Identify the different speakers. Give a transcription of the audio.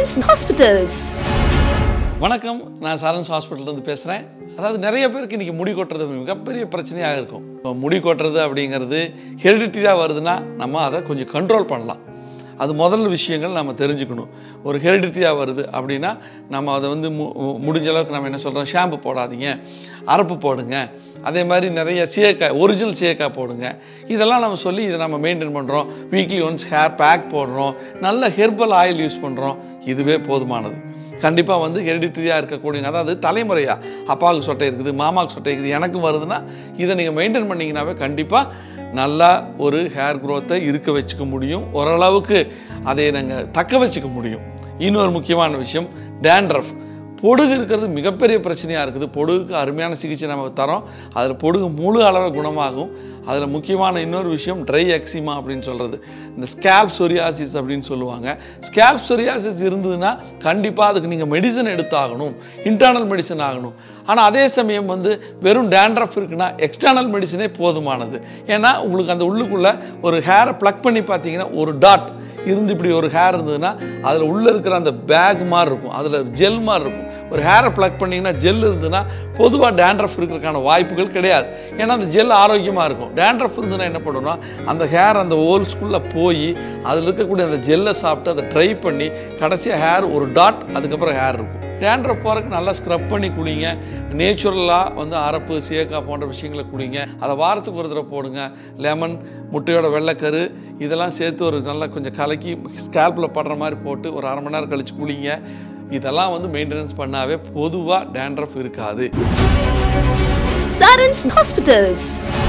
Speaker 1: Saran's Hospitals.
Speaker 2: வணக்கம் நான் சரண்ஸ் ஹாஸ்பிட்டல்லேருந்து பேசுகிறேன் அதாவது நிறைய பேருக்கு இன்றைக்கி முடி கொட்டுறது மிகப்பெரிய பிரச்சனையாக இருக்கும் இப்போ முடி கொட்டுறது அப்படிங்கிறது ஹெரிடிட்டியாக வருதுன்னா நம்ம அதை கொஞ்சம் கண்ட்ரோல் பண்ணலாம் அது முதல் விஷயங்கள் நம்ம தெரிஞ்சுக்கணும் ஒரு ஹெரிடிட்டியாக வருது அப்படின்னா நம்ம அதை வந்து மு முடிஞ்ச அளவுக்கு நம்ம என்ன சொல்கிறோம் ஷாம்பு போடாதீங்க அரப்பு போடுங்க அதே மாதிரி நிறைய சீயக்காய் ஒரிஜினல் சீயக்காய் போடுங்க இதெல்லாம் நம்ம சொல்லி இதை நம்ம மெயின்டைன் பண்ணுறோம் வீக்லி ஒன்ஸ் ஹேர் பேக் போடுறோம் நல்ல ஹெர்பல் ஆயில் யூஸ் பண்ணுறோம் இதுவே போதுமானது கண்டிப்பாக வந்து ஹெரிடிட்டரியாக இருக்கக்கூடியவங்க அதாவது தலைமுறையாக அப்பாவுக்கு சொட்டை இருக்குது மாமாவுக்கு சொட்டை இருக்குது எனக்கும் வருதுன்னா இதை நீங்கள் மெயின்டைன் பண்ணிங்கனாவே கண்டிப்பாக நல்லா ஒரு ஹேர் க்ரோத்தை இருக்க வச்சுக்க முடியும் ஓரளவுக்கு அதை நாங்கள் தக்க வச்சுக்க முடியும் இன்னொரு முக்கியமான விஷயம் டேண்ட்ரஃப் பொடுகு இருக்கிறது மிகப்பெரிய பிரச்சனையாக இருக்குது பொடுகுக்கு அருமையான சிகிச்சை நமக்கு தரோம் அதில் பொடுகு முழு அளவில் குணமாகும் அதில் முக்கியமான இன்னொரு விஷயம் ட்ரை எக்ஸிமா அப்படின்னு சொல்கிறது இந்த ஸ்கேல்ப் சொரியாசிஸ் அப்படின்னு சொல்லுவாங்க ஸ்கேல்ப் சொரியாசிஸ் இருந்ததுன்னா கண்டிப்பாக அதுக்கு நீங்கள் மெடிசன் எடுத்தாகணும் இன்டர்னல் மெடிசன் ஆகணும் ஆனால் அதே சமயம் வந்து வெறும் டேண்ட்ரஃப் இருக்குன்னா எக்ஸ்டர்னல் மெடிசனே போதுமானது ஏன்னா உங்களுக்கு அந்த உள்ளுக்குள்ளே ஒரு ஹேரை ப்ளக் பண்ணி பார்த்தீங்கன்னா ஒரு டாட் இருந்து இப்படி ஒரு ஹேர் இருந்ததுன்னா அதில் உள்ளே இருக்கிற அந்த பேக் மாதிரி இருக்கும் அதில் ஜெல் மாதிரி இருக்கும் ஒரு ஹேரை ப்ளக் பண்ணிங்கன்னா ஜெல் இருந்ததுன்னா பொதுவாக டேண்ட்ரஃப் இருக்கிறதுக்கான வாய்ப்புகள் கிடையாது ஏன்னா அந்த ஜெல் ஆரோக்கியமாக இருக்கும் டேண்ட்ரஃப் இருந்ததுன்னா என்ன பண்ணுன்னா அந்த ஹேர் அந்த ஹோல்ஸ்குள்ளே போய் அதில் இருக்கக்கூடிய அந்த ஜெல்லை சாப்பிட்டு அதை ட்ரை பண்ணி கடைசியாக ஹேர் ஒரு டாட் அதுக்கப்புறம் ஹேர் இருக்கும் டேண்ட்ரஃப் போகிறதுக்கு நல்லா ஸ்க்ரப் பண்ணி குடிங்க நேச்சுரலாக வந்து அரப்பு சேக்காய் போன்ற விஷயங்களை குடிங்க அதை வாரத்துக்கு ஒரு தடவை போடுங்க லெமன் முட்டையோட வெள்ளைக்கரு இதெல்லாம் சேர்த்து ஒரு நல்லா கொஞ்சம் கலக்கி ஸ்கேல்பில் படுற மாதிரி போட்டு ஒரு அரை மணி நேரம் கழித்து குளிங்க இதெல்லாம் வந்து மெயின்டெனன்ஸ் பண்ணாவே பொதுவாக டேண்ட்ரஃப் இருக்காது
Speaker 1: Saran's Hospitals.